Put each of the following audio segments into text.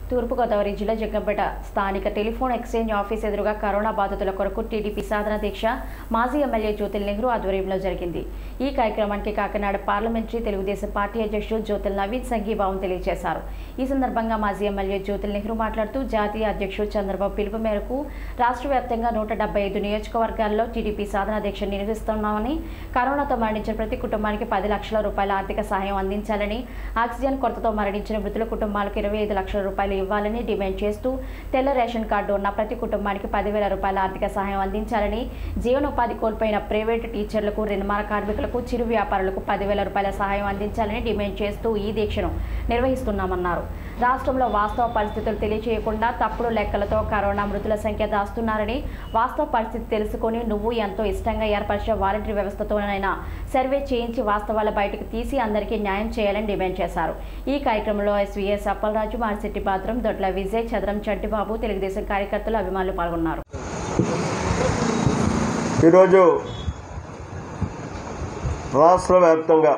తూర్పుగోదావరి జిల్లా జగ్గంపేట స్థానిక telephone exchange office ఎదురుగా కరోనా బాధితుల కొరకు టీడీపీ సాధన దీక్ష మాజీ ఎమ్మెల్యే జ్యోతిల్ నెహ్రూ ఆధ్వర్యంలో జరిగింది ఈ కార్యక్రమానికి కాకినాడ పార్లమెంటరీ తెలుగుదేశం పార్టీ అధ్యక్షుడు జ్యోతిల్ నవీన్ సంఘీభావం తెలియజేశారు ఈ సందర్భంగా మాజీ ఎమ్మెల్యే జ్యోతిల్ నెహ్రూ మాట్లాడుతూ జాతీయ అధ్యక్షుడు చంద్రబాబు పిలుపు మేరకు రాష్ట్ర వ్యాప్తంగా నూట డెబ్బై ఐదు నియోజకవర్గాల్లో టీడీపీ సాధన దీక్ష నిర్వహిస్తున్నామని కరోనాతో మరణించిన ప్రతి కుటుంబానికి పది లక్షల రూపాయల ఆర్థిక సహాయం అందించాలని ఆక్సిజన్ కొరతతో మరణించిన మృతుల కుటుంబాలకు ఇరవై ఐదు లక్షల రూపాయలు ఇవ్వాలని డిమాండ్ చేస్తూ తెల్ల రేషన్ కార్డు ఉన్న ప్రతి కుటుంబానికి పదివేల రూపాయల ఆర్థిక సహాయం అందించాలని జీవనోపాధి కోల్పోయిన ప్రైవేటు టీచర్లకు నిర్మాణ కార్మికులకు చిరు వ్యాపారులకు పదివేల రూపాయల సహాయం అందించాలని డిమాండ్ చేస్తూ ఈ దీక్షను నిర్వహిస్తున్నామన్నారు రాష్ట్రంలో వాస్తవ పరిస్థితులు తెలియచేయకుండా తప్పుడు లెక్కలతో కరోనా మృతుల సంఖ్య దాస్తున్నారని వాస్తవ పరిస్థితి తెలుసుకొని నువ్వు ఎంతో ఇష్టంగా ఏర్పరిచిన వాలంటరీ వ్యవస్థతోనైనా సర్వే చేయించి వాస్తవాల బయటకు తీసి అందరికీ న్యాయం చేయాలని డిమాండ్ చేశారు ఈ కార్యక్రమంలో ఎస్వీఎస్ అప్పలరాజు మారిశెట్టి పాత్రం దొడ్ల విజయ్ చదరం చంటిబాబు తెలుగుదేశం కార్యకర్తలు అభిమానులు పాల్గొన్నారు ఈరోజు రాష్ట్ర వ్యాప్తంగా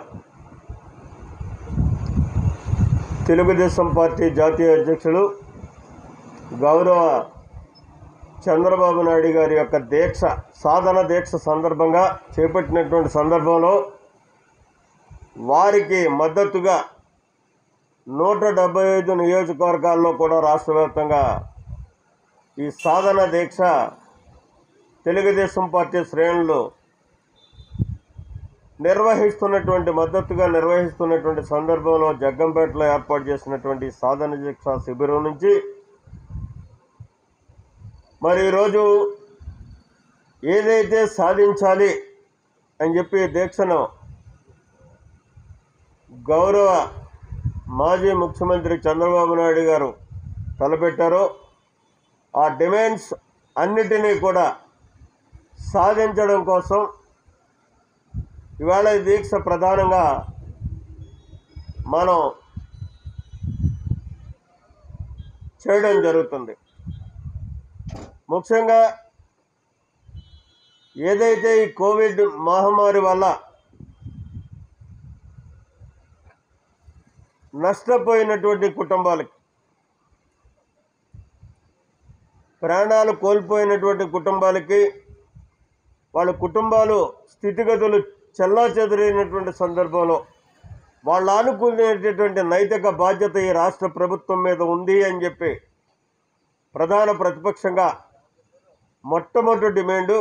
తెలుగుదేశం పార్టీ జాతీయ అధ్యక్షుడు గౌరవ చంద్రబాబు నాయుడు గారి యొక్క దీక్ష సాధన దీక్ష సందర్భంగా చేపట్టినటువంటి సందర్భంలో వారికి మద్దతుగా నూట డెబ్బై ఐదు నియోజకవర్గాల్లో కూడా రాష్ట్ర వ్యాప్తంగా ఈ సాధన దీక్ష తెలుగుదేశం పార్టీ శ్రేణులు నిర్వహిస్తున్నటువంటి మద్దతుగా నిర్వహిస్తున్నటువంటి సందర్భంలో జగ్గంపేటలో ఏర్పాటు చేసినటువంటి సాధన దీక్ష శిబిరం నుంచి మరి ఈరోజు ఏదైతే సాధించాలి అని చెప్పి ఈ దీక్షను గౌరవ మాజీ ముఖ్యమంత్రి చంద్రబాబు నాయుడు గారు తలపెట్టారో ఆ డిమాండ్స్ అన్నిటినీ కూడా సాధించడం కోసం ఇవాళ ఈ దీక్ష ప్రధానంగా మనం చేయడం జరుగుతుంది ముఖ్యంగా ఏదైతే ఈ కోవిడ్ మహమ్మారి వల్ల నష్టపోయినటువంటి కుటుంబాలకి ప్రాణాలు కోల్పోయినటువంటి కుటుంబాలకి వాళ్ళ కుటుంబాలు స్థితిగతులు చెల్లా చెదిరినటువంటి సందర్భంలో వాళ్ళు ఆనుకునేటటువంటి నైతిక బాధ్యత ఈ రాష్ట్ర ప్రభుత్వం మీద ఉంది అని చెప్పి ప్రధాన ప్రతిపక్షంగా మొట్టమొదటి డిమాండు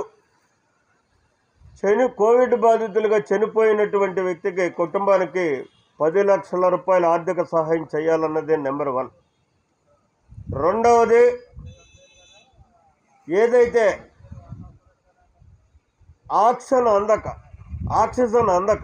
చని కోవిడ్ బాధితులుగా చనిపోయినటువంటి వ్యక్తికి కుటుంబానికి పది లక్షల రూపాయల ఆర్థిక సహాయం చేయాలన్నదే నెంబర్ వన్ రెండవది ఏదైతే ఆక్సిజన్ అందక ఆక్సిజన్ అందక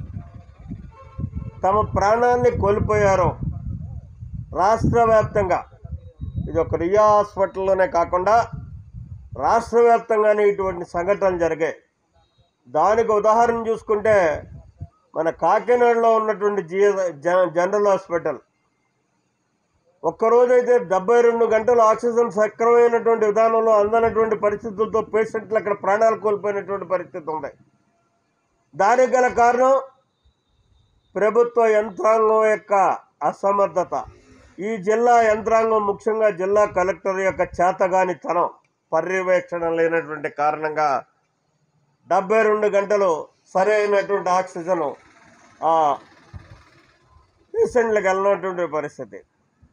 తమ ప్రాణాన్ని కోల్పోయారో రాష్ట్ర వ్యాప్తంగా ఇది ఒక రియా హాస్పిటల్లోనే కాకుండా రాష్ట్ర వ్యాప్తంగానే ఇటువంటి సంఘటనలు జరిగాయి దానికి ఉదాహరణ చూసుకుంటే మన కాకినాడలో ఉన్నటువంటి జిఎ జ- జనరల్ హాస్పిటల్ ఒక్కరోజైతే డెబ్బై రెండు గంటలు ఆక్సిజన్ సక్రమైనటువంటి విధానంలో అందనటువంటి పరిస్థితులతో పేషెంట్లు అక్కడ ప్రాణాలు కోల్పోయినటువంటి పరిస్థితి ఉంది దానికి గల కారణం ప్రభుత్వ యంత్రాంగం యొక్క అసమర్థత ఈ జిల్లా యంత్రాంగం ముఖ్యంగా జిల్లా కలెక్టర్ యొక్క చేతగానితనం పర్యవేక్షణ లేనటువంటి కారణంగా డెబ్బై రెండు గంటలు సరైనటువంటి ఆక్సిజన్ ఆ పేషెంట్లకు వెళ్ళినటువంటి పరిస్థితి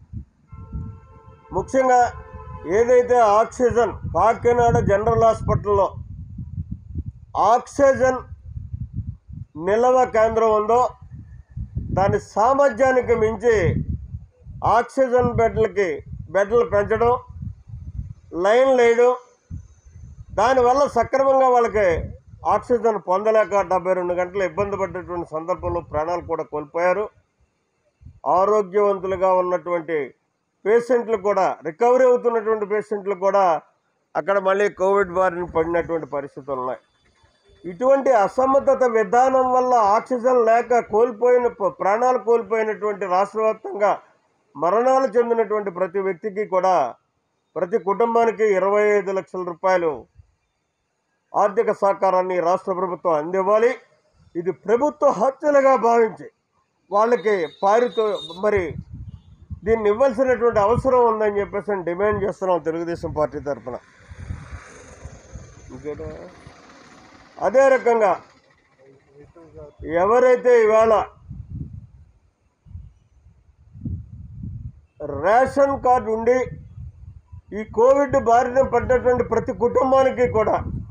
ముఖ్యంగా ఏదైతే ఆక్సిజన్ కాకినాడ జనరల్ హాస్పిటల్లో ఆక్సిజన్ నిల్వ కేంద్రం ఉందో దాని సామర్థ్యానికి మించి ఆక్సిజన్ బెడ్లకి బెడ్లు పెంచడం లైన్ వేయడం దానివల్ల సక్రమంగా వాళ్ళకి ఆక్సిజన్ పొందలేక డెబ్బై రెండు గంటలు ఇబ్బంది పడ్డటువంటి సందర్భంలో ప్రాణాలు కూడా కోల్పోయారు ఆరోగ్యవంతులుగా ఉన్నటువంటి పేషెంట్లు కూడా రికవరీ అవుతున్నటువంటి పేషెంట్లు కూడా అక్కడ మళ్ళీ కోవిడ్ బారిన పడినటువంటి పరిస్థితులు ఉన్నాయి ఇటువంటి అసమర్థత విధానం వల్ల ఆక్సిజన్ లేక కోల్పోయిన ప- ప్రాణాలు కోల్పోయినటువంటి రాష్ట్ర వ్యాప్తంగా మరణాలు చెందినటువంటి ప్రతి వ్యక్తికి కూడా ప్రతి కుటుంబానికి ఇరవై ఐదు లక్షల రూపాయలు ఆర్థిక సహకారాన్ని రాష్ట్ర ప్రభుత్వం అందివ్వాలి ఇది ప్రభుత్వ హత్యలుగా భావించి వాళ్ళకి పారితో మరి దీన్ని ఇవ్వాల్సినటువంటి అవసరం ఉందని చెప్పేసి నేను డిమాండ్ చేస్తున్నాం తెలుగుదేశం పార్టీ తరఫున ఇంకేనా? అదే రకంగా ఎవరైతే ఇవాళ రేషన్ కార్డు ఉండి ఈ కోవిడ్ బారిన పడ్డటువంటి ప్రతి కుటుంబానికి కూడా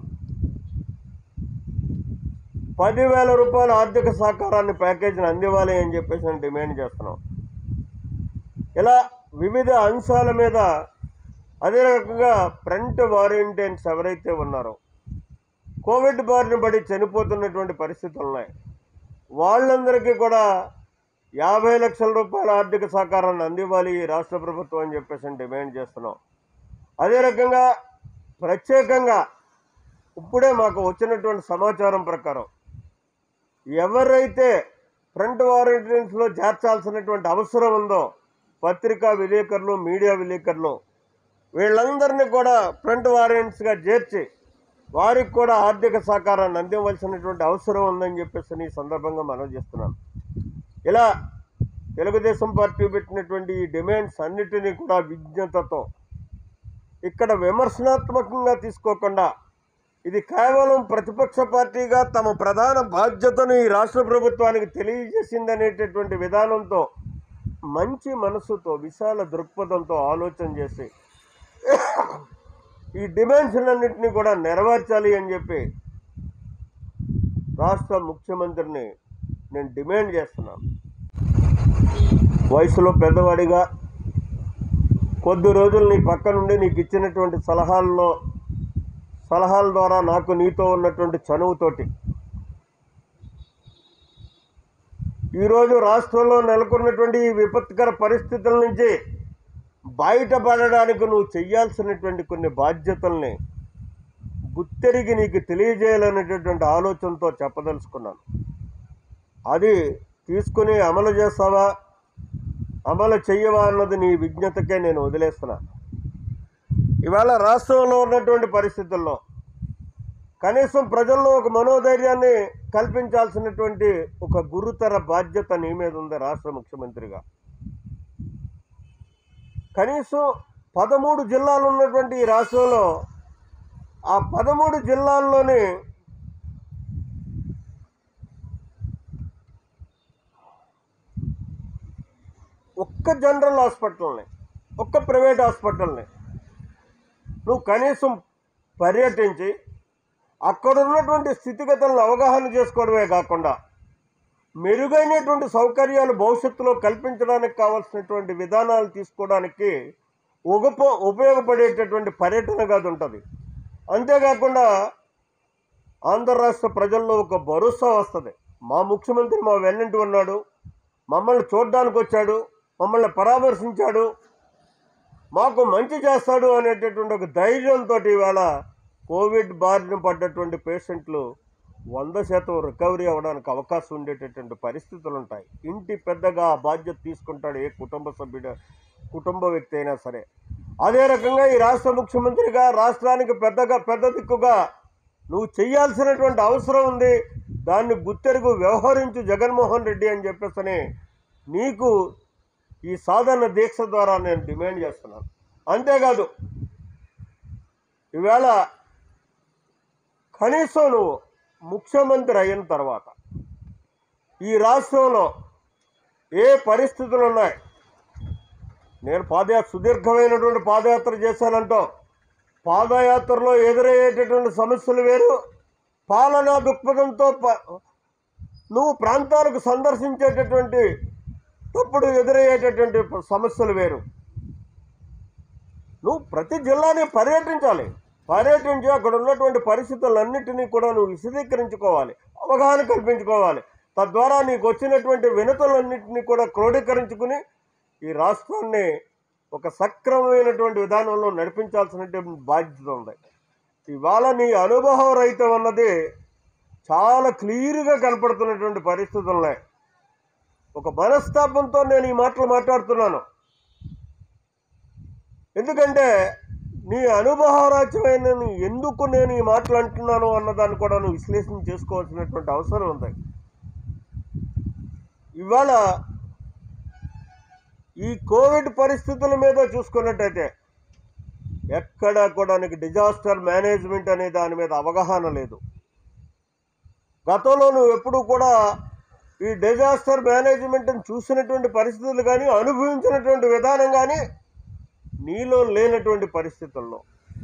పదివేల రూపాయల ఆర్థిక సహకారాన్ని ప్యాకేజీని అందివ్వాలి అని చెప్పేసి నేను డిమాండ్ చేస్తున్నాం ఇలా వివిధ అంశాల మీద అదే రకంగా ఫ్రంట్ వారంటీన్స్ ఎవరైతే ఉన్నారో కోవిడ్ బారిన పడి చనిపోతున్నటువంటి పరిస్థితులు ఉన్నాయి వాళ్ళందరికీ కూడా యాభై లక్షల రూపాయల ఆర్థిక సహకారాన్ని అందివ్వాలి ఈ రాష్ట్ర ప్రభుత్వం అని చెప్పేసి నేను డిమాండ్ చేస్తున్నాం అదే రకంగా ప్రత్యేకంగా ఇప్పుడే మాకు వచ్చినటువంటి సమాచారం ప్రకారం ఎవరైతే ఫ్రంట్ వారంటీన్స్లో చేర్చాల్సినటువంటి అవసరం ఉందో పత్రికా విలేకరులు మీడియా విలేకరులు వీళ్ళందరినీ కూడా ఫ్రంట్ వారెంట్స్గా చేర్చి వారికి కూడా ఆర్థిక సహకారాన్ని అందించవలసినటువంటి అవసరం ఉందని చెప్పేసి ఈ సందర్భంగా మనం చేస్తున్నాను ఇలా తెలుగుదేశం పార్టీ పెట్టినటువంటి ఈ డిమాండ్స్ అన్నిటినీ కూడా విజ్ఞతతో ఇక్కడ విమర్శనాత్మకంగా తీసుకోకుండా ఇది కేవలం ప్రతిపక్ష పార్టీగా తమ ప్రధాన బాధ్యతను ఈ రాష్ట్ర ప్రభుత్వానికి తెలియజేసిందనేటటువంటి విధానంతో మంచి మనసుతో విశాల దృక్పథంతో ఆలోచన చేసి ఈ డిమాండ్స్లన్నింటినీ కూడా నెరవేర్చాలి అని చెప్పి రాష్ట్ర ముఖ్యమంత్రిని నేను డిమాండ్ చేస్తున్నాను వయసులో పెద్దవాడిగా కొద్ది రోజులు నీ పక్క నుండి నీకు ఇచ్చినటువంటి సలహాల్లో సలహాల ద్వారా నాకు నీతో ఉన్నటువంటి చనువుతోటి ఈరోజు రాష్ట్రంలో నెలకొన్నటువంటి ఈ విపత్కర పరిస్థితుల నుంచి బయటపడడానికి నువ్వు చెయ్యాల్సినటువంటి కొన్ని బాధ్యతల్ని గుత్తెరిగి నీకు తెలియజేయాలనేటటువంటి ఆలోచనతో చెప్పదలుచుకున్నాను అది తీసుకుని అమలు చేస్తావా అమలు చెయ్యవా అన్నది నీ విజ్ఞతకే నేను వదిలేస్తున్నా ఇవాళ రాష్ట్రంలో ఉన్నటువంటి పరిస్థితుల్లో కనీసం ప్రజల్లో ఒక మనోధైర్యాన్ని కల్పించాల్సినటువంటి ఒక గురుతర బాధ్యత నీ మీద ఉంది రాష్ట్ర ముఖ్యమంత్రిగా కనీసం పదమూడు జిల్లాలు ఉన్నటువంటి ఈ రాష్ట్రంలో ఆ పదమూడు జిల్లాల్లోని ఒక్క జనరల్ హాస్పిటల్ని ఒక్క ప్రైవేట్ హాస్పిటల్ని నువ్వు కనీసం పర్యటించి అక్కడ ఉన్నటువంటి స్థితిగతులను అవగాహన చేసుకోవడమే కాకుండా మెరుగైనటువంటి సౌకర్యాలు భవిష్యత్తులో కల్పించడానికి కావాల్సినటువంటి విధానాలు తీసుకోవడానికి ఉప ఉపయోగపడేటటువంటి పర్యటనగా అది ఉంటుంది అంతేకాకుండా ఆంధ్ర రాష్ట్ర ప్రజల్లో ఒక భరోసా వస్తుంది మా ముఖ్యమంత్రి మా వెన్నంటి ఉన్నాడు మమ్మల్ని చూడడానికి వచ్చాడు మమ్మల్ని పరామర్శించాడు మాకు మంచి చేస్తాడు అనేటటువంటి ఒక ధైర్యంతో ఇవాళ కోవిడ్ బారిన పడ్డటువంటి పేషెంట్లు వంద శాతం రికవరీ అవ్వడానికి అవకాశం ఉండేటటువంటి పరిస్థితులు ఉంటాయి ఇంటి పెద్దగా ఆ బాధ్యత తీసుకుంటాడు ఏ కుటుంబ సభ్యుడు కుటుంబ వ్యక్తి అయినా సరే అదే రకంగా ఈ రాష్ట్ర ముఖ్యమంత్రిగా రాష్ట్రానికి పెద్దగా పెద్ద దిక్కుగా నువ్వు చేయాల్సినటువంటి అవసరం ఉంది దాన్ని గుర్తెరుగు వ్యవహరించు జగన్మోహన్ రెడ్డి అని చెప్పేసి నీకు ఈ సాధన దీక్ష ద్వారా నేను డిమాండ్ చేస్తున్నాను అంతేకాదు ఈవేళ కనీసం నువ్వు ముఖ్యమంత్రి అయిన తర్వాత ఈ రాష్ట్రంలో ఏ పరిస్థితులు ఉన్నాయి నేను పాదయాత్ర సుదీర్ఘమైనటువంటి పాదయాత్ర చేశానంటో పాదయాత్రలో ఎదురయ్యేటటువంటి సమస్యలు వేరు పాలనా దృక్పథంతో ప- నువ్వు ప్రాంతాలకు సందర్శించేటటువంటి తప్పుడు ఎదురయ్యేటటువంటి సమస్యలు వేరు నువ్వు ప్రతి జిల్లాని పర్యటించాలి పర్యటించి అక్కడ ఉన్నటువంటి పరిస్థితులన్నింటినీ కూడా నువ్వు విశదీకరించుకోవాలి అవగాహన కల్పించుకోవాలి తద్వారా నీకు వచ్చినటువంటి వినతులన్నింటినీ కూడా క్రోడీకరించుకుని ఈ రాష్ట్రాన్ని ఒక సక్రమమైనటువంటి విధానంలో నడిపించాల్సినటువంటి బాధ్యత ఉంది ఇవాళ నీ అనుభవం రహితం అన్నది చాలా క్లియర్గా కనపడుతున్నటువంటి పరిస్థితులు ఉన్నాయి ఒక మనస్తాపంతో నేను ఈ మాటలు మాట్లాడుతున్నాను ఎందుకంటే నీ అనుభవరాజ్యమైన నీ- ఎందుకు నేను ఈ మాటలు అంటున్నాను అన్నదాన్ని కూడా నువ్వు విశ్లేషణ చేసుకోవాల్సినటువంటి అవసరం ఉంది ఇవాళ ఈ కోవిడ్ పరిస్థితుల మీద చూసుకున్నట్టయితే ఎక్కడా కూడా నీకు డిజాస్టర్ మేనేజ్మెంట్ అనే దాని మీద అవగాహన లేదు గతంలో నువ్వు ఎప్పుడు కూడా ఈ డిజాస్టర్ మేనేజ్మెంట్ని చూసినటువంటి పరిస్థితులు కానీ అనుభవించినటువంటి విధానం కానీ నీలో లేనటువంటి పరిస్థితుల్లో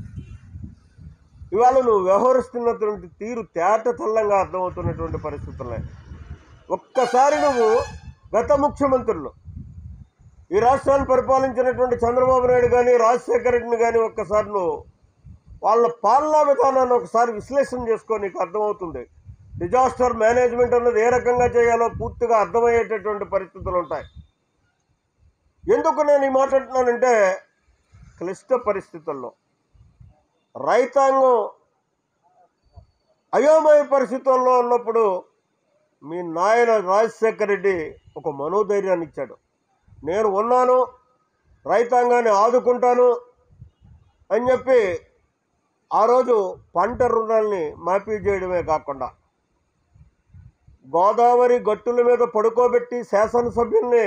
ఇవాళ నువ్వు వ్యవహరిస్తున్నటువంటి తీరు తేట తెల్లంగా అర్థమవుతున్నటువంటి పరిస్థితులే ఒక్కసారి నువ్వు గత ముఖ్యమంత్రులు ఈ రాష్ట్రాన్ని పరిపాలించినటువంటి చంద్రబాబు నాయుడు కానీ రాజశేఖర రెడ్డిని కానీ ఒక్కసారి నువ్వు వాళ్ళ పాలనా విధానాన్ని ఒకసారి విశ్లేషణ చేసుకో నీకు అర్థమవుతుంది డిజాస్టర్ మేనేజ్మెంట్ అన్నది ఏ రకంగా చేయాలో పూర్తిగా అర్థమయ్యేటటువంటి పరిస్థితులు ఉంటాయి ఎందుకు నేను ఈ మాట్లాడుతున్నానంటే క్లిష్ట పరిస్థితుల్లో రైతాంగం అయోమయ పరిస్థితుల్లో ఉన్నప్పుడు మీ నాయన రాజశేఖర రెడ్డి ఒక మనోధైర్యాన్ని ఇచ్చాడు నేను ఉన్నాను రైతాంగాన్ని ఆదుకుంటాను అని చెప్పి ఆ రోజు పంట రుణాల్ని మాఫీ చేయడమే కాకుండా గోదావరి గట్టుల మీద పడుకోబెట్టి శాసనసభ్యుల్ని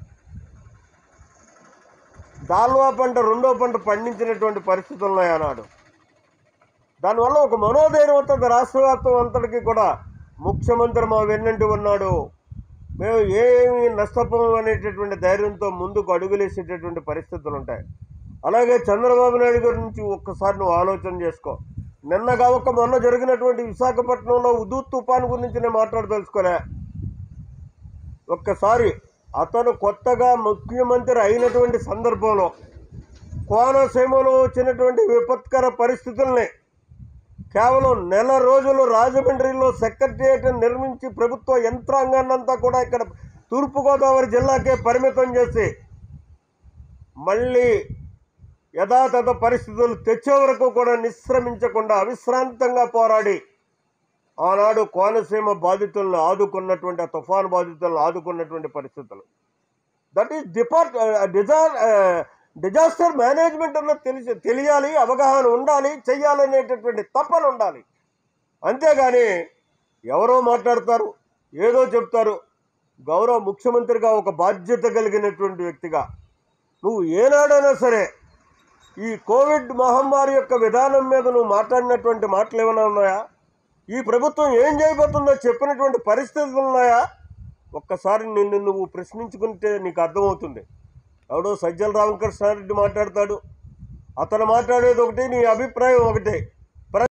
దాల్వా పంట రెండో పంట పండించినటువంటి పరిస్థితులు ఉన్నాయి అన్నాడు దానివల్ల ఒక మనోధైర్యం వస్తుంది రాష్ట్ర వ్యాప్తం అంతటికీ కూడా ముఖ్యమంత్రి మా వెన్నంటి ఉన్నాడు మేము ఏమి నష్టపోము అనేటటువంటి ధైర్యంతో ముందుకు అడుగులేసేటటువంటి పరిస్థితులు ఉంటాయి అలాగే చంద్రబాబు నాయుడు గారి నుంచి ఒక్కసారి నువ్వు ఆలోచన చేసుకో నిన్న కావక మొన్న జరిగినటువంటి విశాఖపట్నంలో ఉదూత్ తుఫాను గురించి నేను మాట్లాడదలుచుకోలే ఒక్కసారి అతను కొత్తగా ముఖ్యమంత్రి అయినటువంటి సందర్భంలో కోనసీమలో వచ్చినటువంటి విపత్కర పరిస్థితుల్ని కేవలం నెల రోజులు రాజమండ్రిలో సెక్రటరియట్ నిర్మించి ప్రభుత్వ యంత్రాంగాన్నంతా కూడా ఇక్కడ తూర్పుగోదావరి జిల్లాకే పరిమితం చేసి మళ్ళీ యథాతథ పరిస్థితులు తెచ్చే వరకు కూడా నిశ్రమించకుండా అవిశ్రాంతంగా పోరాడి ఆనాడు కోనసీమ బాధితులను ఆదుకున్నటువంటి ఆ తుఫాను బాధితులను ఆదుకున్నటువంటి పరిస్థితులు దట్ ఈస్ డిపార్ట్ డిజార్ డిజాస్టర్ మేనేజ్మెంట్ అన్నది తెలిసి తెలియాలి అవగాహన ఉండాలి చెయ్యాలనేటటువంటి తపన ఉండాలి అంతేగాని ఎవరో మాట్లాడతారు ఏదో చెప్తారు గౌరవ ముఖ్యమంత్రిగా ఒక బాధ్యత కలిగినటువంటి వ్యక్తిగా నువ్వు ఏనాడైనా సరే ఈ కోవిడ్ మహమ్మారి యొక్క విధానం మీద నువ్వు మాట్లాడినటువంటి మాటలు ఏమైనా ఉన్నాయా ఈ ప్రభుత్వం ఏం చేయబోతుందో చెప్పినటువంటి పరిస్థితులు ఉన్నాయా ఒక్కసారి నిన్ను నువ్వు ప్రశ్నించుకుంటే నీకు అర్థమవుతుంది ఎవడో సజ్జల రామకృష్ణారెడ్డి మాట్లాడతాడు అతను మాట్లాడేది ఒకటి నీ అభిప్రాయం ఒకటి